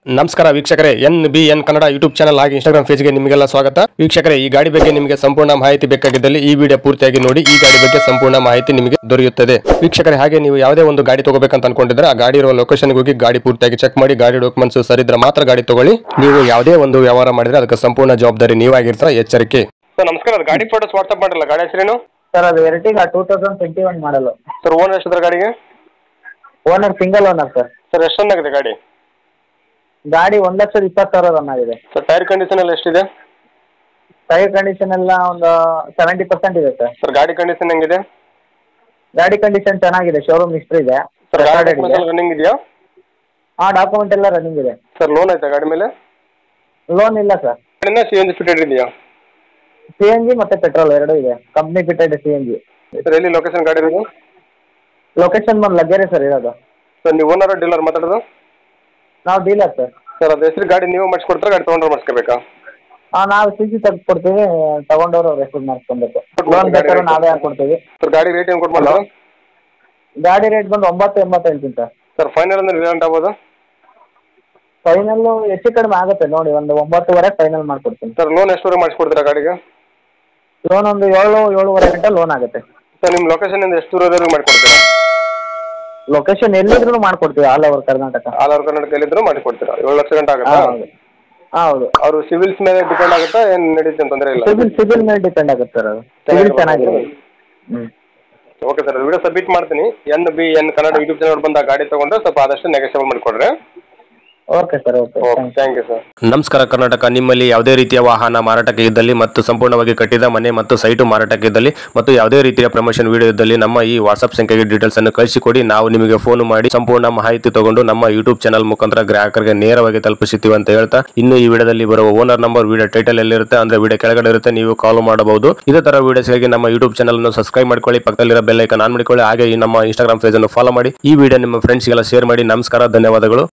ನಮಸ್ಕಾರ ವೀಕ್ಷಕರೇ N B N Kannada YouTube channel ಹಾಗೆ ಇನ್ಸ್ಟಾಗ್ರಾಮ್ ಪೇಜ್ಗೆ ನಿಮಗೆಲ್ಲ ಸ್ವಾಗತ ವೀಕ್ಷಕರೇ ಈ ಗಾಡಿ ಬಗ್ಗೆ ನಿಮಗೆ ಸಂಪೂರ್ಣ ಮಾಹಿತಿ ಬೇಕಾಗಿದ್ದಲ್ಲಿ ಈ ವಿಡಿಯೋ ಪೂರ್ತಿಯಾಗಿ ನೋಡಿ ಈ ಗಾಡಿ ಬಗ್ಗೆ ಸಂಪೂರ್ಣ ಮಾಹಿತಿ ನಿಮಗೆ ದೊರೆಯುತ್ತದೆ ವೀಕ್ಷಕರೇ ಹಾಗೆ ನೀವು ಯಾವುದೇ ಒಂದು ಗಾಡಿ ತಗೋಬೇಕಂತ ಅನ್ಕೊಂಡಿದ್ರೆ ಆ ಗಾಡಿ ಇರುವ ಲೊಕೇಶನ್ಗೆ ಹೋಗಿ ಗಾಡಿ ಪೂರ್ತಿಯಾಗಿ ಚೆಕ್ ಮಾಡಿ ಗಾಡಿ ಡಾಕ್ಯುಮೆಂಟ್ಸ್ ಸರಿದ್ರೆ ಮಾತ್ರ ಗಾಡಿ ತಗೊಳ್ಳಿ ನೀವು ಯಾವುದೇ ಒಂದು ವ್ಯವಹಾರ ಮಾಡಿದ್ರೆ ಅದಕ್ಕೆ ಸಂಪೂರ್ಣ ಜವಾಬ್ದಾರಿ ನೀವಾಗಿರ್ತೀರ ಎಚ್ಚರಿಕೆ ಸರ್ ನಮಸ್ಕಾರ ಗಾಡಿ ಫೋಟೋಸ್ ವಾಟ್ಸ್ಆಪ್ ಮಾಡಿಲ್ಲ ಗಾಡಿ ಹೆಸರೇನು ಸರ್ ಅದು Ertiga two thousand twenty one ಮಾಡಲು ಸರ್ ಓನರ್ ಎಷ್ಟಿದ್ರೆ ಗಾಡಿಗೆ owner single owner sir sir ಎಷ್ಟು ರನ್ ಆಗಿದೆ ಗಾಡಿ ಗಾಡಿ ಒಂದು ಲಕ್ಷದ ಇಪ್ಪತ್ತು ಸಾವಿರ ರನ್ ಆಗಿದೆ ಸರ್ ಟೈರ್ ಕಂಡೀಷನ್ ಎಲ್ಲ ಎಷ್ಟಿದೆ ಟೈರ್ ಕಂಡೀಷನ್ ಎಲ್ಲ ಒಂದು ಸೆವೆಂಟಿ ಪರ್ಸೆಂಟ್ ಇದೆ ಸರ್ ಸರ್ ಗಾಡಿ ಕಂಡೀಷನ್ ಹೆಂಗಿದೆ ಗಾಡಿ ಕಂಡೀಷನ್ ಚೆನ್ನಾಗಿದೆ ಶೋರೂಮ್ ಹಿಸ್ಟ್ರಿ ಇದೆ ಸರ್ ಗಾಡಿ Recorded ಇದೆ. ರನ್ನಿಂಗ್ ಇದೆಯಾ ಆ ಡಾಕ್ಯುಮೆಂಟ್ ಎಲ್ಲ ರನ್ನಿಂಗ್ ಇದೆ ಸರ್ ಲೋನ್ ಆಯ್ತಾ ಗಾಡಿ ಮೇಲೆ ಲೋನ್ ಇಲ್ಲ ಸರ್ ಗಾಡಿನ ಸಿ ಎನ್ ಜಿ ಫಿಟೆಡ್ ಇದೆಯಾ ಸಿ ಎನ್ ಜಿ ಮತ್ತು ಪೆಟ್ರೋಲ್ ಎರಡೂ ಇದೆ company fitted C N G sir ಎಲ್ಲಿ ಲೊಕೇಶನ್ ಗಾಡಿ ಇರೋದು ಲೊಕೇಶನ್ ಬಂದು ಲಗ್ಗೆರೆ ಸರ್ ಇರೋದು ಸರ್ ನೀವು ಓನರ್ ಡೀಲರ್ ಮಾತಾಡೋದು ನಾವು ಡೀಲರ್ ಸರ್ ಸರ್ ಅದು ಹೆಸರು ಗಾಡಿ ನೀವು ಮಾಡಿಸ್ಕೊಡ್ತಾರೆ ಗಾಡಿ ತೊಗೊಂಡ್ರೆ ಮಾಡಿಸ್ಕೋಬೇಕಾ ಹಾಂ ನಾವು ಸಿ ಸಿ ತೆಗೆದುಕೊಡ್ತೀವಿ ತಗೊಂಡವ್ರು ಅವ್ರು ಹೆಸರು ಮಾಡಿಸ್ಕೊಬೇಕು ಲೋನ್ ಬೇಕಾದ್ರೆ ನಾವೇ ಹಾಕ್ಕೊಡ್ತೀವಿ ಸರ್ ಗಾಡಿ ರೇಟ್ ಏನು ಕೊಟ್ಟು ಮಾಡಲ್ಲ ಗಾಡಿ ರೇಟ್ ಬಂದು ಒಂಬತ್ತು ಎಂಬತ್ತು ಹೇಳ್ತೀನಿ ಸರ್ ಸರ್ ಫೈನಲ್ ಅಂದ್ರೆ ರಿಸಲ್ಟ್ ಆಗ್ಬೋದು ಫೈನಲ್ಲು ಹೆಚ್ಚು ಕಡಿಮೆ ಆಗುತ್ತೆ ನೋಡಿ ಒಂದು ಒಂಬತ್ತುವರೆ ಫೈನಲ್ ಮಾಡ್ಕೊಡ್ತೀನಿ ಸರ್ ಲೋನ್ ಎಷ್ಟುವರೆಗೆ ಮಾಡಿಸ್ಕೊಡ್ತೀರಾ ಗಾಡಿಗೆ ಲೋನ್ ಒಂದು ಏಳು ಏಳುವರೆ ಗಂಟೆ ಲೋನ್ ಆಗುತ್ತೆ ಸರ್ ನಿಮ್ಮ ಲೊಕೇಶನಿಂದ ಎಷ್ಟು ದೂರದವರೆಗೆ ಮಾಡಿಕೊಡ್ತೀರಾ ಲೊಕೇಶನ್ ಎಲ್ಲಿದ್ರು ಮಾಡ್ಕೊಡ್ತೀವಿ all over Karnataka all over ಕರ್ನಾಟಕದಲ್ಲಿದ್ದರೂ ಮಾಡಿಕೊಡ್ತೀರಾ ಏಳು ಲಕ್ಷ ಗಂಟೆ ಆಗುತ್ತಾ ಹೌದು ಹೌದು ಅವರು ಸಿವಿಲ್ಸ್ ಮೇಲೆ ಡಿಪೆಂಡ್ ಆಗುತ್ತಾ ಏನು ನಡೀತೆ ಅಂತ ತೊಂದರೆ ಇಲ್ಲ ಸಿಬಿಲ್ ಸಿಬಿಲ್ ಮೇಲೆ ಡಿಪೆಂಡ್ ಆಗುತ್ತೆ ಸರ್ ಅದು ಸಿಬಿಲ್ ಚೆನ್ನಾಗಿದೆ ಹ್ಞೂ ಓಕೆ ಸರ್ ವಿಡಿಯೋ ಸಬ್ಮಿಟ್ ಮಾಡ್ತೀನಿ N B N Kannada YouTube channel ಬಂದ ಗಾಡಿ ತೊಗೊಂಡ್ರೆ ಸ್ವಲ್ಪ ಆದಷ್ಟು ನೆಗೆಸೇಬಲ್ ಮಾಡಿಕೊಡ್ರಿ okay sir okay okay thank you sir ನಮಸ್ಕಾರ ಕರ್ನಾಟಕ ನಿಮ್ಮಲ್ಲಿ ಯಾವುದೇ ರೀತಿಯ ವಾಹನ ಮಾರಾಟಕ್ಕೆ ಇದ್ದಲ್ಲಿ ಮತ್ತು ಸಂಪೂರ್ಣವಾಗಿ ಕಟ್ಟಿದ ಮನೆ ಮತ್ತು ಸೈಟು ಮಾರಾಟಕ್ಕೆ ಇದ್ದಲ್ಲಿ ಮತ್ತು ಯಾವುದೇ ರೀತಿಯ ಪ್ರಮೋಷನ್ ವಿಡಿಯೋ ಇದ್ದಲ್ಲಿ ನಮ್ಮ ಈ ವಾಟ್ಸ್ಆಪ್ ಸಂಖ್ಯೆಗೆ ಡೀಟೇಲ್ಸ್ ಅನ್ನು ಕಳಿಸಿಕೊಡಿ ನಾವು ನಿಮಗೆ ಫೋನ್ ಮಾಡಿ ಸಂಪೂರ್ಣ ಮಾಹಿತಿ ತಗೊಂಡು ನಮ್ಮ ಯೂಟ್ಯೂಬ್ ಚಾನಲ್ ಮುಖಾಂತರ ಗ್ರಾಹಕರಿಗೆ ನೇರವಾಗಿ ತಲುಪಿಸುತ್ತೀವಿ ಅಂತ ಹೇಳ್ತಾ ಇನ್ನು ಈ ವಿಡಿಯೋದಲ್ಲಿ ಬರುವ ಓನರ್ ನಂಬರ್ ವಿಡಿಯೋ ಟೈಟಲ್ ಎಲ್ಲಿರುತ್ತೆ ಅಂದ್ರೆ ವಿಡಿಯೋ ಕೆಳಗಡೆ ಇರುತ್ತೆ ನೀವು ಕಾಲ್ ಮಾಡಬಹುದು ಇದೇ ತರ ವಿಡಿಯೋಸ್ಗಾಗಿ ನಮ್ಮ ಯೂಟ್ಯೂಬ್ ಚಾನಲ್ ಅನ್ನು ಸಬ್ಸ್ಕ್ರೈಬ್ ಮಾಡ್ಕೊಳ್ಳಿ ಪಕ್ಕದಲ್ಲಿರೋ ಬೆಲ್ ಐಕನ್ ಆನ್ ಮಾಡಿಕೊಳ್ಳಿ ಹಾಗೆ ಈ ನಮ್ಮ ಇನ್ಸ್ಟಾಗ್ರಾಮ್ ಪೇಜ್ ಅನ್ನು ಫಾಲೋ ಮಾಡಿ ಈ ವಿಡಿಯೋ ನಿಮ್ಮ ಫ್ರೆಂಡ್ಸ್ಗೆಲ್ಲ ಶೇರ್ ಮಾಡಿ ನಮಸ್ಕಾರ ಧನ್ಯವಾದಗಳು